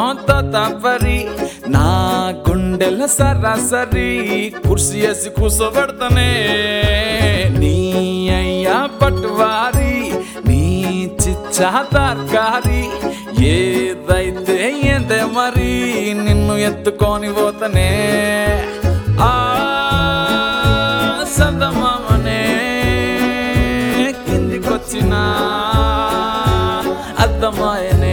తపరి నా గుండెల సరాసరి కుర్సీ వేసి కూసోబెడతానే నీ అయ్యా పట్టువారి నీ చిచ్చా తర్కారి ఏదైతే ఏందే మరి నిన్ను ఎత్తుకొని పోతనే ఆ సందమామనే కిందికొచ్చిన అద్దమాయనే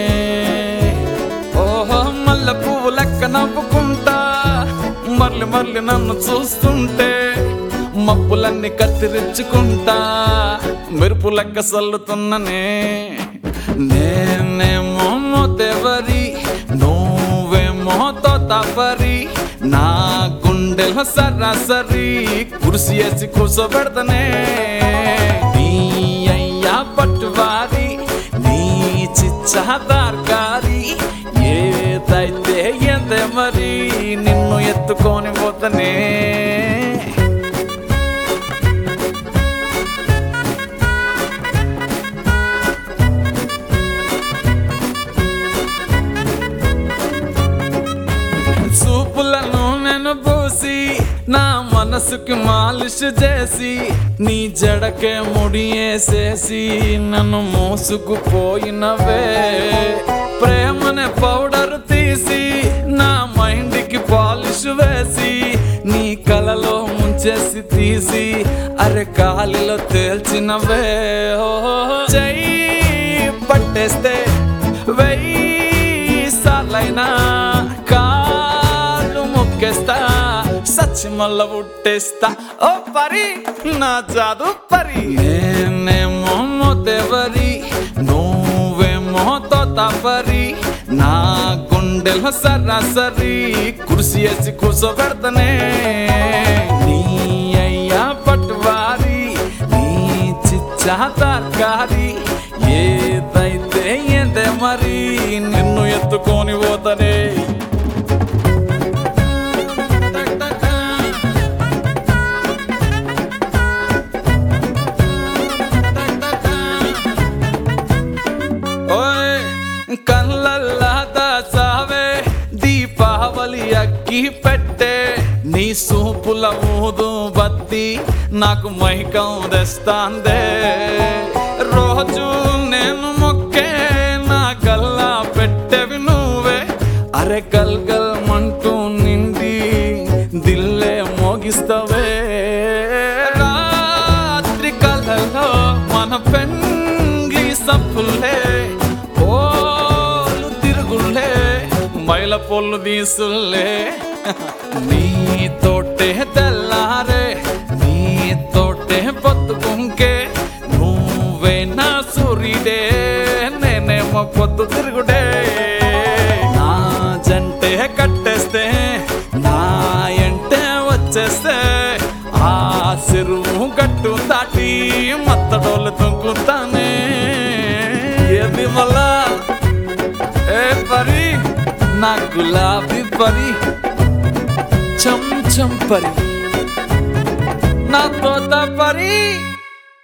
ఓహో మల్ల పువ్వు లెక్క నవ్వుకుంటా మర్లి మర్లి నన్ను చూస్తుంటే మబ్బులన్నీ కత్తిరించుకుంటా మెరుపు లెక్క సల్లుతున్ననే నేనేమో మోతెవరి నువ్వేమో తోతపరి నా గుండెల సరాసరి కుర్సీ వేసి కూర్చోబెడతనే నీ అయ్యా పట్టువారి నీ చిచ్చా దార్కారి ఏదైతే ఎంతే మరి నిన్ను ఎత్తుకొని పోతనే చూపులను నేను పూసి నా మనసుకి మాలిష్ చేసి నీ జడకే ముడి వేసేసి నన్ను మోసుకుపోయినవే ప్రేమనే పౌడర్ తీసి నా మైండ్కి పాలిష్ వేసి నీ కలలో ముంచేసి తీసి అరే గాలిలో తేల్చినవే ఓ చెయ్యి పట్టేస్తే వెయ్యి సార్లైనా కాళ్ళు మొక్కేస్తా సచ్చి మల్ల పుట్టేస్తా ఓ పరి నా జాదు పరి నేనేమో మోతెవరి నువ్వేమో తోతపరి నా గుండెల సరాసరి కుర్సీ వేసి కూర్చోబెడతనే నీ అయ్యా పట్టువారి నీ చిచ్చా తర్కారి ఏదైతే ఏందే మరి నిన్ను ఎత్తుకొని పోతనే ఓయ్ కళ్ళల్లా దాసావే దీపావళి అక్కి పెట్టే నీ సూపుల ఊదు బత్తి నాకు మైకం తెస్తాందే రోజు నేను మొక్కే నా గల్లా పెట్టెవి నువ్వే అరే గల్ గల్ మంటూ నిండి దిల్లే మోగిస్తవే రాత్రి కలలో మన పెంగ్లి సప్పులే పోలు తిరుగులే మైల పొల్లు తీసులే నీతోటే తెల్లారే నీతోటే పొత్తుకుంకే నువ్వే నా సూర్యుడే నేనేమో పొద్దు తిరుగుడే నా జంటే కట్టేస్తే నా ఎంటే వచ్చేస్తే ఆ చెరువు గట్టు దాటి మత్తడోళ్ళు తుంకుతానే ఏది మళ్ళా ఏ పరి నా గులాబీ పరి చం చం పరి నా తోత పరి